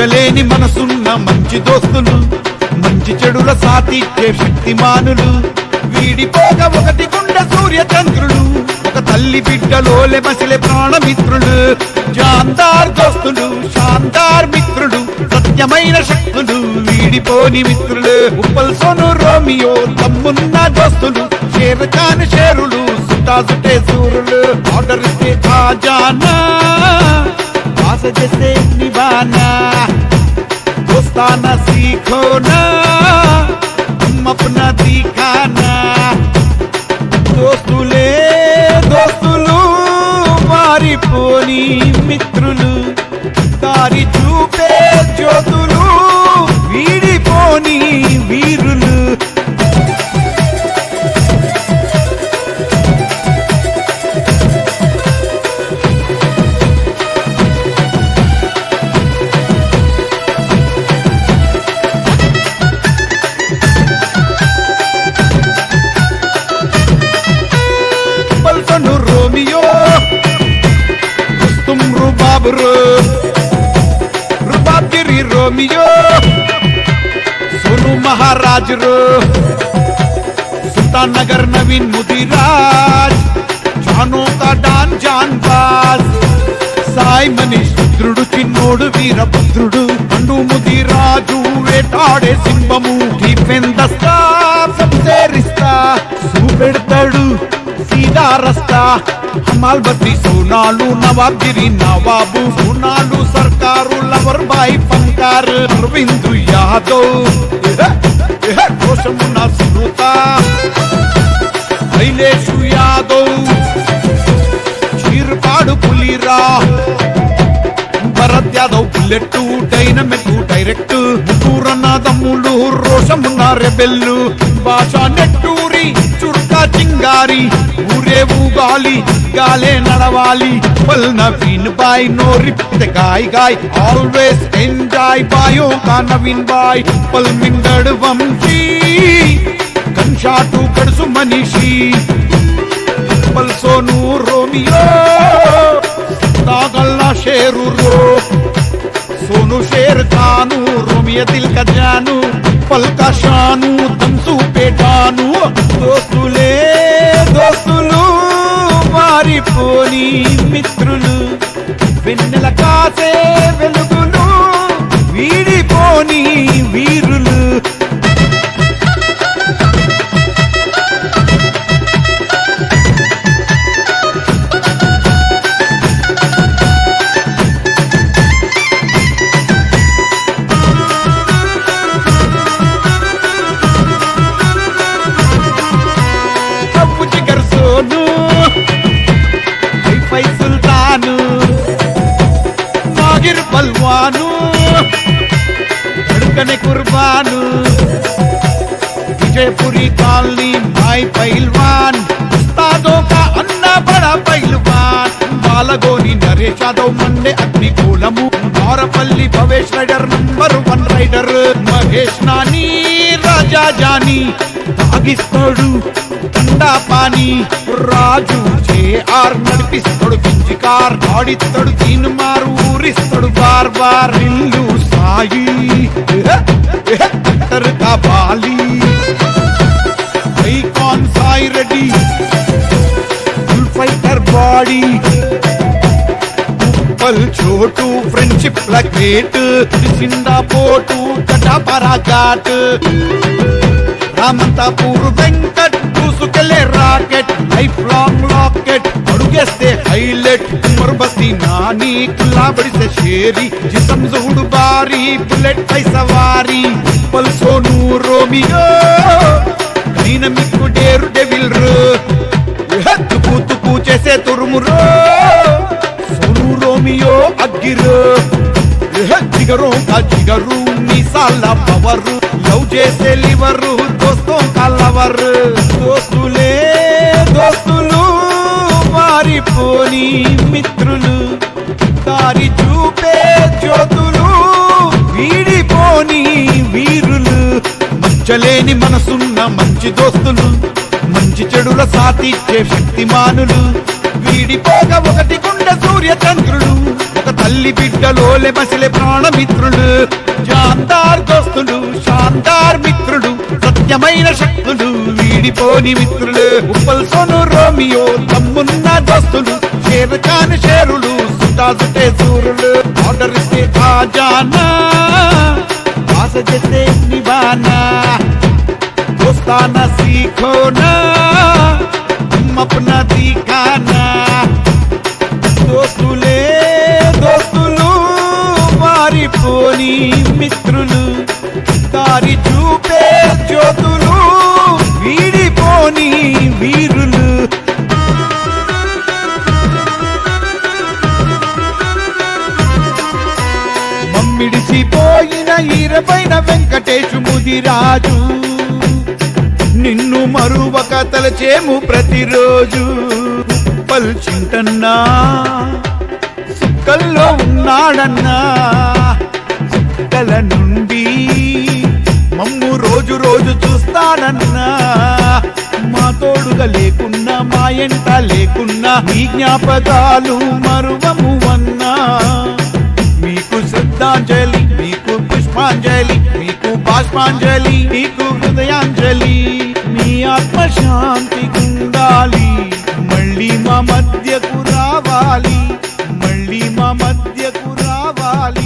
మచ్చలేని మనసున్న మంచి దోస్తులు మంచి చెడుల సాతిచ్చే శక్తిమానులు వీడిపోక ఒకటి గుండె సూర్య చంద్రులు ఒక తల్లి బిడ్డలోలే మసిలే ప్రాణమిత్రులు జాందార్ దోస్తులు శాందార్ మిత్రులు సత్యమైన శక్తులు వీడిపోని మిత్రులు ఉప్పల్ సోను రోమియో తమ్మున్న దోస్తులు షేర్ ఖాన్ షేరులు సుటా సుటే సూరులు ఆర్డర్ ఇస్తే ఖాజానా आस जैसे निभाना दोस्ताना सीखो ना तुम अपना दिखाना దోస్తులే దోస్తులు మారిపోని మిత్రులు దారి చూపే జ్యోతులు వీడిపోని వీరులు పల్సను రోమియో రుస్తుం రుబాబ్ రో రుబాబ్ గిరి రోమియో సోను మహారాజ్ రో సుల్తాన్ నగర్ నవీన్ ముదిరాజ్ జానో కా డాన్ జాన్ బాజ్ సాయి మనీష్ రుద్రుడు చిన్నోడు వీరభద్రుడు పండు ముదిరాజు వేటాడే సింహము దీపెందస్తా సంసేరిస్తా చూపెడతాడు సీదా రస్తా హమాల్ బద్రి సోనాలు నవాబ్గిరి నవాబు సోనాలు సర్కారు లవర్ బాయ్ ఫంకార్ అరవింద్ యాదవ్ కోశమున్న సునూత శైలేషు యాదవ్ చీరుపాడు పులిరా Bharat Yadav bullet dynamic direct ముగ్గురన్న తమ్ముళ్ళు రోషమున్న రెబెల్లు భాష నెట్టూరి చుర్కా చింగారి ఊరే ఊగాలి గాలే నడవాలి పల్ నవీన్ బాయ్ నో రిప్తే గాయ్ గాయ్ ఆల్వేస్ ఎంజాయ్ బాయో కా నవీన్ బాయ్ పల్ మిందడ్ వంశీ గన్షాటు కడుసు మనిషి పల్ సోను రోమియో దాగల్లా షేరు రో సోను షేర్ ఖాను రోమియ దిల్ కా జాను పల్కా షాను తంసు పేటాను దోస్తులే దోస్తులు మారిపోని మిత్రులు వెన్నెల కాసే వెలుగులు వీడిపోని వీరులు అప్పు చిగర్ సోను వైఫై సుల్తాను సాగిర్ బల్వాను అడుకనే కుర్బాను విజయపురి కాలనీ భాయ్ పైల్వాన్ ఉస్తాదో కా అన్న బడా పైల్వాన్ బాలగోని నరేష్ యాదవ్ మండే అగ్నికూలము Arapalli Bhavesh rider number one rider Mahesh Nani Raja Johnny తాగిస్తాడు తండా పాని రాజు ఆర్ నడిపిస్తాడు పించి కార్ ఆడిస్తాడు తీను మారు ఊరిస్తాడు బార్ బార్ ఇల్లు సాయి కట్టర్ కావాలి icon Sai Reddy full fighter body పల్ చోటు ఫ్రెండ్షిప్ గ్రేట్ సిందా పోటు కటాపరా ఘాట్ రామంతాపూర్ వెంకట్ దూసుకెళ్లే రాకెట్ లైఫ్ లాంగ్ లాకెట్ అడుగేస్తే హైలైట్ ఉమర్ బస్తీ నాని కుల్లాబడి से शेरी जिसम जुहुड बारी बुलेट పై సవారీ పల్ సోను రోమియో డైనమిక్ డేరు డెవిల్ రో తుకు తుకు చేసే తురుమురో సోను రోమియో అగ్గిరో జిగరో కా జిగరు మీసాల పవరు లవ్ చేసే లివరు దోస్తో కలవర్ దోస్తులే దోస్తులు మారిపోని మిత్రులు దారి చూపే జ్యోతులు వీడిపోని వీరులు మచ్చలేని మనసున్న మంచి దోస్తులు మంచి చెడుల సాతిచ్చే శక్తిమానులు వీడిపోగా ఒకటి గుండె సూర్య చంద్రుడు ఒక తల్లి బిడ్డలోలే మసిలే ప్రాణమిత్రులు జాందార్ దోస్తులు శాందార్ మిత్రుడు సత్యమైన శక్తులు వీడిపోని మిత్రులు ఉప్పల్ సోను రోమియో తమ్మున్న దోస్తులు షేర్ ఖాన్ షేరులు సుటాసుటే సూరులు ఆర్డర్ ఇస్తే ఖాజానా ఆశ చేస్తే నివానా दोस्ताना सीखो ना तुम अपना दिखाना దోస్తులే దోస్తులు మారిపోని మిత్రులు దారి చూపే జ్యోతులు వీడిపోని వీరులు మమ్మిడిసిపోయిన ఈరపైన వెంకటేశు ముదిరాజు నిన్ను మరువక తలచేము ప్రతిరోజు పల్చింటన్నా సుక్కల్లో ఉన్నాడన్నా సుక్కల నుండి మమ్ము రోజు రోజు చూస్తాడన్నా మా తోడుగా లేకున్నా మా ఎంట లేకున్నా మీ జ్ఞాపకాలు మరువము అన్నా మీకు శ్రద్ధాంజలి మీకు పుష్పాంజలి మీకు బాష్పాంజలి మీకు హృదయాంజలి మీ ఆత్మశాంతి ఉండాలి మళ్ళీ మా మధ్యకు రావాలి మళ్ళీ మా మధ్యకు రావాలి